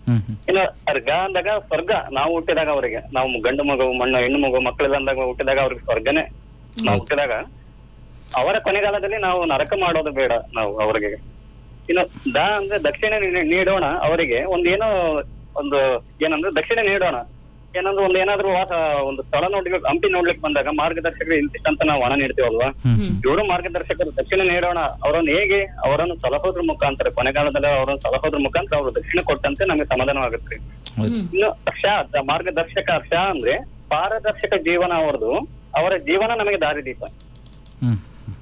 ಹ್ಮ್ ಹ್ಮ್ ಇನ್ನು ಗ ಅಂದಾಗ ಸ್ವರ್ಗ ನಾವು ಹುಟ್ಟಿದಾಗ ಅವರಿಗೆ ನಾವು ಗಂಡು ಮಗು ಮಣ್ಣು ಹೆಣ್ಣು ಮಗು ಮಕ್ಕಳಿಲ್ಲ ಅಂದಾಗ ಹುಟ್ಟಿದಾಗ ಅವ್ರಿಗೆ ಸ್ವರ್ಗನೇ ನಾವು ಹುಟ್ಟಿದಾಗ ಅವರ ಕೊನೆಗಾಲದಲ್ಲಿ ನಾವು ನರಕ ಮಾಡೋದು ಬೇಡ ನಾವು ಅವರಿಗೆ ಇನ್ನು ದ ಅಂದ್ರೆ ದಕ್ಷಿಣ ನೀ- ನೀಡೋಣ ಅವರಿಗೆ ಒಂದೇನೋ ಒಂದು ಏನಂದ್ರೆ ದಕ್ಷಿಣ ನೀಡೋಣ ಏನಂದ್ರೆ ಒಂದ್ ಏನಾದ್ರು ವಾಸ ಒಂದು ಸ್ಥಳ ನೋಡ್ಲಿಕ್ಕೆ ಹಂಪಿ ನೋಡ್ಲಿಕ್ಕೆ ಬಂದಾಗ ಮಾರ್ಗದರ್ಶಕರು ಇಂತಿಷ್ಟಂತ ನಾವು ಹಣ ನೀಡ್ತೀವಲ್ವಾ ಹ್ಮ್ ಇವರು ಮಾರ್ಗದರ್ಶಕರು ದಕ್ಷಿಣ ನೀಡೋಣ ಅವರನ್ನು ಹೇಗೆ ಅವರನ್ನು ಸಲಹೋದ್ರ ಮುಖಾಂತರ ಕೊನೆಗಾಲದಲ್ಲಿ ಅವರನ್ನು ಸಲಹೋದ್ರ ಮುಖಾಂತರ ಅವರು ದಕ್ಷಿಣ ಕೊಟ್ಟಂತೆ ನಮಗೆ ಸಮಾಧಾನವಾಗುತ್ತೆ ಹೌದು ಇನ್ನು ಶ ದ- ಮಾರ್ಗದರ್ಶಕ ಶ ಅಂದ್ರೆ ಪಾರದರ್ಶಕ ಜೀವನ ಅವರದು ಅವರ ಜೀವನ ನಮಗೆ ದಾರಿದೀಪ ಹ್ಮ್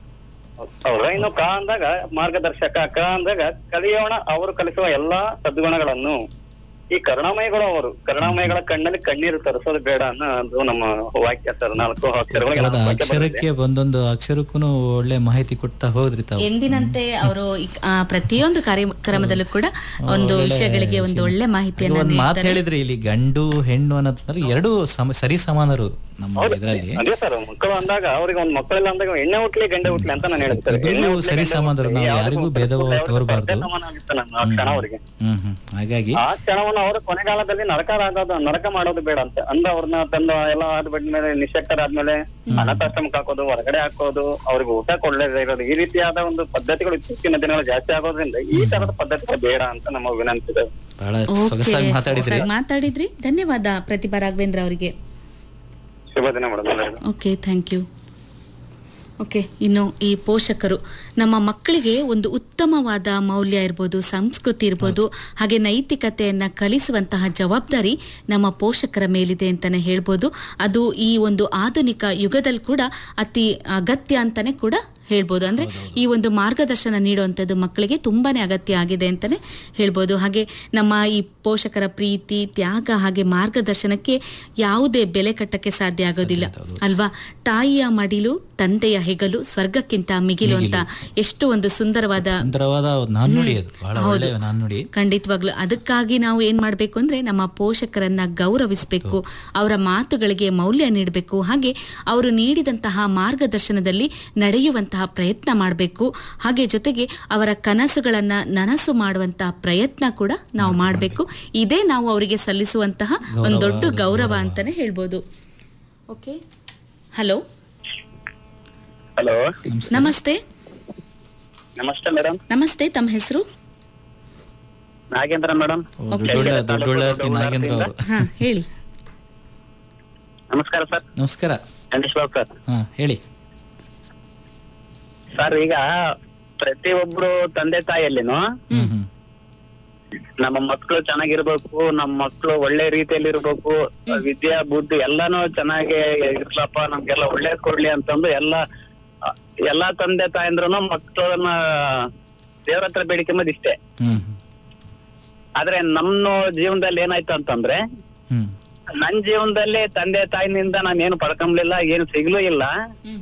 ಹೌದಾ ಇನ್ನು ಕ ಅಂದಾಗ ಮಾರ್ಗದರ್ಶಕ ಕ ಅಂದಾಗ ಕಲಿಯೋಣ ಅವರು ಕಲಿಸುವ ಎಲ್ಲಾ ಸದ್ಗುಣಗಳನ್ನು ಈ ಕರುಣಾಮಯಗಳು ಅವರು ಕರುಣಾಮಯಗಳ ಕಣ್ಣಲ್ಲಿ ಕಣ್ಣೀರು ತರಿಸೋದು ಬೇಡ ಅನ್ನೋದು ನಮ್ಮ ವಾಕ್ಯ ಸರ್ ನಾಲ್ಕು ಅಕ್ಷರಗಳಿಗೆ ಕೆಲವೊಂದು ನಾಲ್ಕು ವಾಕ್ಯ ಬರುತ್ತೆ. ಅಕ್ಷರಕ್ಕೆ ಒಂದೊಂದು ಅಕ್ಷರಕ್ಕೂ ಒಳ್ಳೆ ಮಾಹಿತಿ ಕೊಡ್ತಾ ಹೋದ್ರಿ ತಾವು ಎಂದಿನಂತೆ ಅವರು ಪ್ರತಿಯೊಂದು ಕಾರ್ಯಕ್ರಮದಲ್ಲೂ ಕೂಡ ಒಂದು ಒಳ್ಳೆ ವಿಷಯಗಳಿಗೆ ಒಂದು ಒಳ್ಳೆ ಈಗ ಮಾಹಿತಿಯನ್ನ ಒಂದ್ ಮಾತು ನೀಡ್ತಾರೆ ಹೇಳಿದ್ರಿ ಇಲ್ಲಿ ಗಂಡು ಹೆಣ್ಣು ಅನ್ನೋದಂದ್ರೆ ಎರಡು ಸಮ ಸರಿ ಸಮಾನರು ನಮ್ಮ ಇದರಲ್ಲಿ ಅದೇ ಸರ್ ಮಕ್ಕಳು ಅಂದಾಗ ಅವ್ರಿಗೆ ಒಂದ್ ಮಕ್ಕಳಿಲ್ಲ ಅಂದಾಗ ಎಣ್ಣೆ ಹುಟ್ಲಿ ಗಂಡೆ ಹುಟ್ಲಿ ಅಂತ ನಾನು ಹೇಳ್ತಾರೆ ಇಬ್ರಿಗೂ ಸರಿ ಸಮಾನರು ನಾವು ಯಾರಿಗೂ ಭೇದ ಭಾವ ತೋರಬಾರ್ದು ಆ ಕ್ಷಣ ಅವರಿಗೆ ಹ್ಮ್ ಹ್ಮ್ ಹಾಗಾಗಿ ಆ ಕ್ಷಣವನ್ನು ಅವರು ಕೊನೆಗಾಲದಲ್ಲಿ ನರಕ ಆಗೋದು ನರಕ ಮಾಡೋದು ಬೇಡ ಅಂತ ಅಂದ ಅವ್ರನ್ನ ತಂದು ಎಲ್ಲ ಆದ ಮೇಲೆ ನಿಶಕ್ತರಾದ್ಮೇಲೆ ಅನಾಥಾಶ್ರಮಕ್ಕೆ ಹಾಕೋದು ಹೊರಗಡೆ ಹಾಕೋದು ಅವ್ರಿಗೆ ಊಟ ಕೊಡ್ಲೇದೇ ಇರೋದು ಈ ರೀತಿಯಾದ ಒಂದು ಪದ್ಧತಿಗಳು ಇತ್ತೀಚಿನ ದಿನಗಳು ಜಾಸ್ತಿ ಆಗೋದ್ರಿಂದ ಈ ತರದ ಪದ್ಧತಿಗಳು ಬೇಡ ಅಂತ ನಮ್ಮ ವಿನಂತಿ ಇದೆ ಬಹಳ ಓಕೆ ಸೊಗಸಾಗಿ ಮಾತಾಡಿದ್ರಿ ಮಾತಾಡಿದ್ರಿ ಧನ್ಯವಾದ ಪ್ರತಿಭಾ ರಾಘವೇಂದ್ರ ಅವರಿಗೆ ಶುಭ ದಿನ madam okay thank you okay ಇನ್ನು ಈ ಪೋಷಕರು ನಮ್ಮ ಮಕ್ಕಳಿಗೆ ಒಂದು ಉತ್ತಮವಾದ ಮೌಲ್ಯ ಇರ್ಬೋದು ಸಂಸ್ಕೃತಿ ಇರ್ಬೋದು ಹಾಗೆ ನೈತಿಕತೆಯನ್ನ ಕಲಿಸುವಂತಹ ಜವಾಬ್ದಾರಿ ನಮ್ಮ ಪೋಷಕರ ಮೇಲಿದೆ ಅಂತಾನೆ ಹೇಳ್ಬೋದು ಅದು ಈ ಒಂದು ಆಧುನಿಕ ಯುಗದಲ್ಲಿ ಕೂಡ ಅತಿ ಅಗತ್ಯ ಅಂತಾನೆ ಕೂಡ ಹೇಳ್ಬೋದು ಅಂದ್ರೆ ಈ ಒಂದು ಮಾರ್ಗದರ್ಶನ ನೀಡುವಂಥದ್ದು ಮಕ್ಕಳಿಗೆ ತುಂಬಾನೇ ಅಗತ್ಯ ಆಗಿದೆ ಅಂತಾನೆ ಹೇಳ್ಬೋದು ಹಾಗೆ ನಮ್ಮ ಈ ಪೋಷಕರ ಪ್ರೀತಿ ತ್ಯಾಗ ಹಾಗೆ ಮಾರ್ಗದರ್ಶನಕ್ಕೆ ಯಾವುದೇ ಬೆಲೆ ಕಟ್ಟಕ್ಕೆ ಸಾಧ್ಯ ಆಗೋದಿಲ್ಲ ಅಲ್ವಾ ತಾಯಿಯ ಮಡಿಲು ತಂದೆಯ ಹೆಗಲು ಸ್ವರ್ಗಕ್ಕಿಂತ ಮಿಗಿಲು ಅಂತ ಎಷ್ಟು ಒಂದು ಸುಂದರವಾದ ಸುಂದರವಾದ ಒಂದು ನಾಣ್ಣುಡಿ ಅದು ಬಹಳ ಒಳ್ಳೆಯ ನಾಣ್ಣುಡಿ ಖಂಡಿತವಾಗ್ಲು ಅದಕ್ಕಾಗಿ ನಾವು ಏನ್ ಮಾಡ್ಬೇಕು ಅಂದ್ರೆ ನಮ್ಮ ಪೋಷಕರನ್ನ ಗೌರವಿಸಬೇಕು ಅವರ ಮಾತುಗಳಿಗೆ ಮೌಲ್ಯ ನೀಡಬೇಕು ಹಾಗೆ ಅವರು ನೀಡಿದಂತಹ ಮಾರ್ಗದರ್ಶನದಲ್ಲಿ ನಡೆಯುವಂತಹ ಪ್ರಯತ್ನ ಮಾಡಬೇಕು ಹಾಗೆ ಜೊತೆಗೆ ಅವರ ಕನಸುಗಳನ್ನ ನನಸು ಮಾಡುವಂತಹ ಪ್ರಯತ್ನ ಕೂಡ ನಾವು ಮಾಡಬೇಕು ಇದೇ ನಾವು ಅವರಿಗೆ ಸಲ್ಲಿಸುವಂತಹ ಒಂದು ದೊಡ್ಡ ಗೌರವ ಅಂತಾನೆ ಹೇಳ್ಬೋದು ಓಕೆ ಹಲೋ ಹಲೋ ನಮಸ್ತೆ ನಮಸ್ತೆ ಮೇಡಮ್ ನಮಸ್ತೆ ತಮ್ಮ ಹೆಸರು ನಾಗೇಂದ್ರ ಮೇಡಮ್ ದೊಡ್ಡ ದೊಡ್ಡೊಳ್ಳೆ ನಾಗೇಂದ್ರ ಅವರು ಹಾ ಹೇಳಿ ನಮಸ್ಕಾರ ಸರ್ ನಮಸ್ಕಾರ ಗಣೇಶ್ ಬಾಬು ಸರ್ ಹಾ ಹೇಳಿ ಸರ್ ಈಗ ಪ್ರತಿಯೊಬ್ರು ತಂದೆ ತಾಯಿಯಲ್ಲಿನೂ ಹ್ಮ್ ಹ್ಮ್ ನಮ್ಮ ಮಕ್ಕಳು ಚೆನ್ನಾಗಿರ್ಬೇಕು ನಮ್ಮ ಮಕ್ಕಳು ಒಳ್ಳೆ ರೀತಿಯಲ್ಲಿ ಇರ್ಬೇಕು ವಿದ್ಯಾ ಬುದ್ಧಿ ಎಲ್ಲಾನು ಚೆನ್ನಾಗಿ ಇರ್ಲಪ್ಪ ನಮ್ಗೆಲ್ಲ ಒಳ್ಳೇದ್ ಕೊಡ್ಲಿ ಅಂತಂದು ಎಲ್ಲ ಎಲ್ಲಾ ತಂದೆ ತಾಯಂದ್ರೂ ಮಕ್ಕಳನ್ನ ದೇವ್ರ ಹತ್ರ ಬೇಡಿಕೆಂಬುದು ಇಷ್ಟೇ ಹ್ಮ್ ಹ್ಮ್ ಆದ್ರೆ ನಮ್ಮ ಜೀವನದಲ್ಲಿ ಏನಾಯ್ತು ಅಂತಂದ್ರೆ ಹ್ಮ್ ನನ್ ಜೀವನದಲ್ಲಿ ತಂದೆ ತಾಯಿನಿಂದ ನಾನು ಏನು ಪಡ್ಕೊಂಬ್ಲಿಲ್ಲ ಏನು ಸಿಗ್ಲೂ ಇಲ್ಲ ಹ್ಮ್,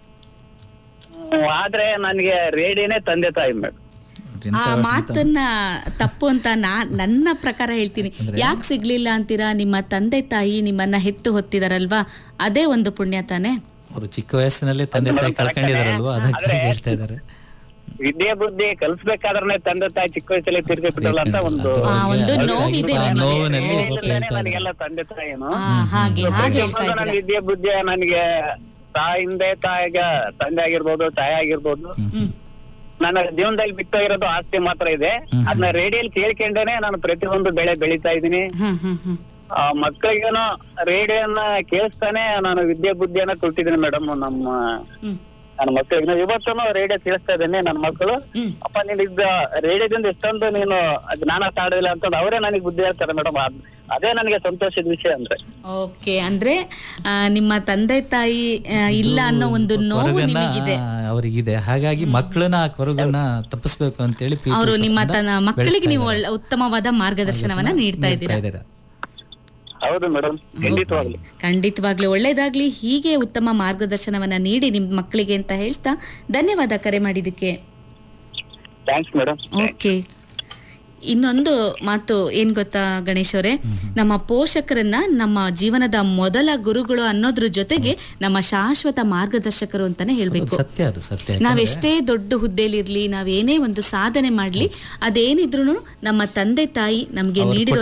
ಆದ್ರೆ ನನ್ಗೆ ರೇಡಿಯೋನೇ ತಂದೆ ತಾಯಿ ಮೇಡಮ್ ಆ ಮಾತನ್ನ ತಪ್ಪು ಅಂತ ನಾ ನನ್ನ ಪ್ರಕಾರ ಹೇಳ್ತೀನಿ ಯಾಕೆ ಸಿಗ್ಲಿಲ್ಲ ಅಂತೀರಾ ನಿಮ್ಮ ತಂದೆ ತಾಯಿ ನಿಮ್ಮನ್ನ ಹೆತ್ತು ಹೊತ್ತಿದಾರಲ್ವಾ ಅದೇ ಒಂದು ಪುಣ್ಯ ತಾನೆ ಅವರು ಚಿಕ್ಕ ವಯಸ್ಸಿನಲ್ಲೇ ತಂದೆ ತಾಯಿ ಕಳ್ಕೊಂಡಿದಾರಲ್ವಾ ಅದಕ್ಕೆ ಹೇಳ್ತಾ ಇದಾರೆ ವಿದ್ಯೆ ಬುದ್ಧಿ ಕಲ್ಸ್ಬೇಕಾದ್ರೆ ತಂದೆ ತಾಯಿ ಚಿಕ್ಕ ವಯಸ್ಸಲ್ಲಿ ತಿರ್ಗಿ ಬಿಟ್ಟಲ್ಲ ಅಂತ ಒಂದು ಆ ಒಂದು ನೋವಿದೆ ಆ ನಮಗೆ. ನೋವಿನಲ್ಲಿ ಓಕೆ. ಹೇಳ್ತಾ ಇದ್ದಾರೆ ನನಗೆಲ್ಲ ತಂದೆ ತಾಯಿನು ಆ, ಹಾಗೆ ಹಾಗೆ ಹೇಳ್ತಾ ಪ್ರತಿಯೊಬ್ಬರು ನನ್ನ ಇದ್ದೀರಾ ವಿದ್ಯೆ ಬುದ್ಧಿ ನನಗೆ ತಾಯಿಂದೆ ತಾಯಿಗ ತಂದೆ ಆಗಿರ್ಬೋದು ತಾಯಿ ಆಗಿರ್ಬೋದು ಹ್ಮ್ ನನ್ನ ಜೀವನದಲ್ಲಿ ಬಿಟ್ಟು ಇರೋದು ಆಸ್ತಿ ಮಾತ್ರ ಇದೆ ಅದನ್ನ ರೇಡಿಯೋಲಿ ಕೇಳ್ಕೊಂಡೇನೆ ನಾನು ಪ್ರತಿಯೊಂದು ಬೆಳೆ ಬೆಳೀತಾ ಇದ್ದೀನಿ ಹ್ಮ್ ಹ್ಮ್ ಹ್ಮ್ ಆ ಮಕ್ಕಳಿಗೇನು ರೇಡಿಯೋನ ಕೇಳಿಸ್ತಾನೆ ನಾನು ವಿದ್ಯೆ ಬುದ್ಧಿಯನ್ನ ಕೊಟ್ಟಿದ್ದೀನಿ ಮೇಡಮ್ ನಮ್ಮ ಹ್ಮ್ ನನ್ನ ಮಕ್ಕಳಿಗೆ ಇವತ್ತೂ ರೇಡಿಯೋ ಕೇಳಿಸ್ತಾ ಇದ್ದೇನೆ ನನ್ನ ಮಕ್ಕಳು ಹ್ಮ್ ಅಪ್ಪ ನೀನ್ ಇದ್ದ ರೇಡಿಯೋದಿಂದ ಎಷ್ಟೊಂದು ನೀನು ಜ್ಞಾನ ತಾಡಿಲ್ಲ ಅಂತ ಅವರೇ ನನಗೆ ಬುದ್ಧಿ ಹೇಳ್ತಾರೆ ಮೇಡಮ್ ಅದೇ ನನಗೆ ಸಂತೋಷದ ವಿಷಯ ಅಂದ್ರೆ ಓಕೆ ಅಂದ್ರೆ ಆ, ನಿಮ್ಮ ತಂದೆ ತಾಯಿ ಆ, ಇಲ್ಲ ಅನ್ನೋ ಒಂದು ನೋವು ಕೊರಗನ್ನ ನಿಮಗಿದೆ ಅವರಿಗಿದೆ ಹಾಗಾಗಿ ಮಕ್ಕಳನ್ನ ಆ ಕೊರಗನ್ನ ತಪ್ಪಿಸ್ಬೇಕು ಅಂತೇಳಿ ಪ್ರೀತಿ ಅವರು ನಿಮ್ಮ ವಿಶ್ವಾಸದಿಂದ ತನ್ನ ಮಕ್ಕಳಿಗೆ ಬೆಳೆಸ್ತಾ ನೀವು ಇದ್ದಾರೆ. ಒಳ್ಳೆ ಉತ್ತಮವಾದ ಮಾರ್ಗದರ್ಶನವನ್ನ ನೀಡ್ತಾ ನೀಡ್ತಾ ಇದ್ದೀರಾ ಇದ್ದೀರಾ. ಹೌದು ಮೇಡಮ್ ಖಂಡಿತವಾಗ್ಲಿ ಖಂಡಿತವಾಗ್ಲೂ ಒಳ್ಳೇದಾಗ್ಲಿ ಹೀಗೆ ಉತ್ತಮ ಮಾರ್ಗದರ್ಶನವನ್ನ ನೀಡಿ ನಿಮ್ ಮಕ್ಕಳಿಗೆ ಅಂತ ಹೇಳ್ತಾ ಧನ್ಯವಾದ ಕರೆ ಮಾಡಿದಕ್ಕೆ ಥ್ಯಾಂಕ್ಸ್ ಮೇಡಮ್ ಓಕೆ ಇನ್ನೊಂದು ಮಾತು ಏನ್ ಗೊತ್ತಾ ಗಣೇಶ್ ಅವರೇ ನಮ್ಮ ಪೋಷಕರನ್ನ ನಮ್ಮ ಜೀವನದ ಮೊದಲ ಗುರುಗಳು ಅನ್ನೋದ್ರ ಜೊತೆಗೆ ನಮ್ಮ ಶಾಶ್ವತ ಮಾರ್ಗದರ್ಶಕರು ಅಂತಾನೆ ಹೇಳ್ಬೇಕು ಸತ್ಯ ಅದು ಸತ್ಯ ನಾವೆಷ್ಟೇ ದೊಡ್ಡ ಹುದ್ದೆಲಿರ್ಲಿ ನಾವೇನೇ ಒಂದು ಸಾಧನೆ ಮಾಡ್ಲಿ ಅದೇನಿದ್ರು ನಮ್ಮ ತಂದೆ ತಾಯಿ ನಮ್ಗೆ ನೀಡಿರೋ